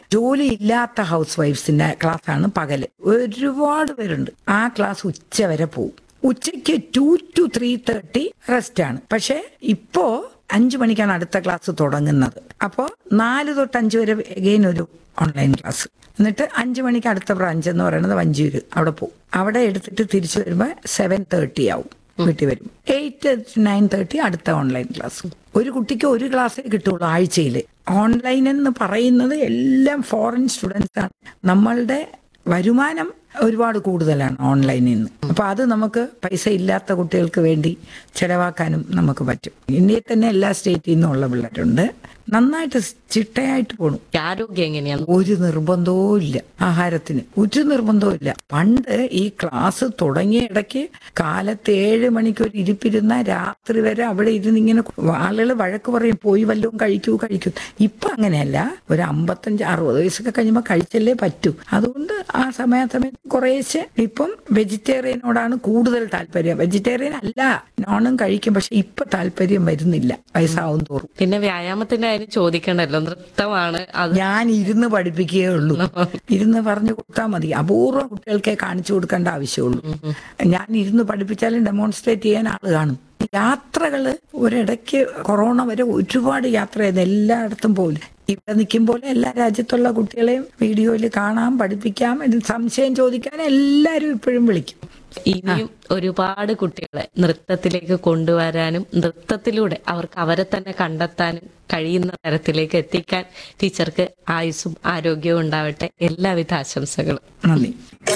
ജോലി ഇല്ലാത്ത house വൈഫ്സിന്റെ class ആണ് പകല് ഒരുപാട് പേരുണ്ട് ആ ക്ലാസ് ഉച്ച വരെ പോവും ഉച്ചയ്ക്ക് two to three thirty rest ആണ് പക്ഷെ ഇപ്പോ അഞ്ചു മണിക്കാണ് അടുത്ത ക്ലാസ് തുടങ്ങുന്നത് അപ്പോൾ നാല് തൊട്ട് അഞ്ച് വരെ എഗെയിൻ ഒരു ഓൺലൈൻ ക്ലാസ് എന്നിട്ട് അഞ്ചു മണിക്ക് അടുത്ത ബ്രാഞ്ച് എന്ന് പറയുന്നത് വഞ്ചൂര് അവിടെ പോകും അവിടെ എടുത്തിട്ട് തിരിച്ചു വരുമ്പോൾ സെവൻ തേർട്ടി ആവും വീട്ടിൽ വരും എയ്റ്റ് നയൻ തേർട്ടി അടുത്ത ഓൺലൈൻ ക്ലാസ് ഒരു കുട്ടിക്ക് ഒരു ക്ലാസ്സേ കിട്ടുള്ളൂ ആഴ്ചയിൽ ഓൺലൈൻ എന്ന് പറയുന്നത് എല്ലാം ഫോറിൻ സ്റ്റുഡൻസ് ആണ് നമ്മളുടെ വരുമാനം ഒരുപാട് കൂടുതലാണ് ഓൺലൈനിൽ നിന്ന് അപ്പൊ അത് നമുക്ക് പൈസ ഇല്ലാത്ത കുട്ടികൾക്ക് വേണ്ടി ചെലവാക്കാനും നമുക്ക് പറ്റും ഇന്ത്യയിൽ തന്നെ എല്ലാ സ്റ്റേറ്റിൽ നിന്നുള്ള പിള്ളേരുണ്ട് നന്നായിട്ട് ചിട്ടയായിട്ട് പോണു ആരോഗ്യം എങ്ങനെയാണ് ഒരു നിർബന്ധവും ഇല്ല ആഹാരത്തിന് ഒരു നിർബന്ധവും ഇല്ല പണ്ട് ഈ ക്ലാസ് തുടങ്ങിയ ഇടയ്ക്ക് കാലത്ത് ഏഴ് മണിക്ക് ഒരു ഇരിപ്പിരുന്ന രാത്രി വരെ അവിടെ ഇരുന്ന് ഇങ്ങനെ ആളുകൾ വഴക്ക് പറയും പോയി വല്ലതും കഴിക്കൂ കഴിക്കൂ ഇപ്പൊ അങ്ങനെയല്ല ഒരു അമ്പത്തഞ്ച് അറുപത് വയസ്സൊക്കെ കഴിയുമ്പോൾ കഴിച്ചല്ലേ പറ്റൂ അതുകൊണ്ട് ആ സമയ സമയത്ത് കുറേശ്ശെ ഇപ്പം വെജിറ്റേറിയനോടാണ് കൂടുതൽ താല്പര്യം വെജിറ്റേറിയൻ അല്ല നോണും കഴിക്കും പക്ഷെ ഇപ്പൊ താല്പര്യം വരുന്നില്ല വയസ്സാവും തോറും പിന്നെ വ്യായാമത്തിന്റെ കാര്യം ചോദിക്കണ്ടല്ലോ നൃത്തമാണ് അത് ഞാൻ ഇരുന്ന് പഠിപ്പിക്കുകയേ ഉള്ളൂ ഇരുന്ന് പറഞ്ഞു കൊടുത്താൽ മതി അപൂർവം കുട്ടികൾക്കേ കാണിച്ചു കൊടുക്കേണ്ട ആവശ്യമുള്ളൂ ഞാൻ ഇരുന്ന് പഠിപ്പിച്ചാലും ഡെമോൺസ്ട്രേറ്റ് ചെയ്യാൻ ആള് കാണും യാത്രകള് ഒരിടയ്ക്ക് കൊറോണ വരെ ഒരുപാട് യാത്ര ചെയ്ത് എല്ലായിടത്തും പോലും ഇവിടെ നിൽക്കുമ്പോൾ എല്ലാ രാജ്യത്തുള്ള കുട്ടികളെയും വീഡിയോയിൽ കാണാം പഠിപ്പിക്കാം ഇതിൽ സംശയം ചോദിക്കാൻ എല്ലാവരും ഇപ്പോഴും വിളിക്കും ഇനിയും ഒരുപാട് കുട്ടികളെ നൃത്തത്തിലേക്ക് കൊണ്ടുവരാനും നൃത്തത്തിലൂടെ അവർക്ക് അവരെ തന്നെ കണ്ടെത്താനും കഴിയുന്ന തരത്തിലേക്ക് എത്തിക്കാൻ ടീച്ചർക്ക് ആയുസ്സും ആരോഗ്യവും ഉണ്ടാവട്ടെ എല്ലാവിധ ആശംസകളും നന്ദി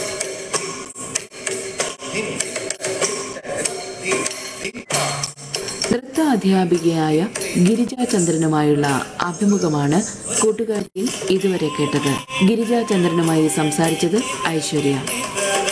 നൃത്ത അധ്യാപികയായ ഗിരിജാചന്ദ്രനുമായുള്ള അഭിമുഖമാണ് കൂട്ടുകാരിയിൽ ഇതുവരെ കേട്ടത് ഗിരിജാചന്ദ്രനുമായി സംസാരിച്ചത് ഐശ്വര്യ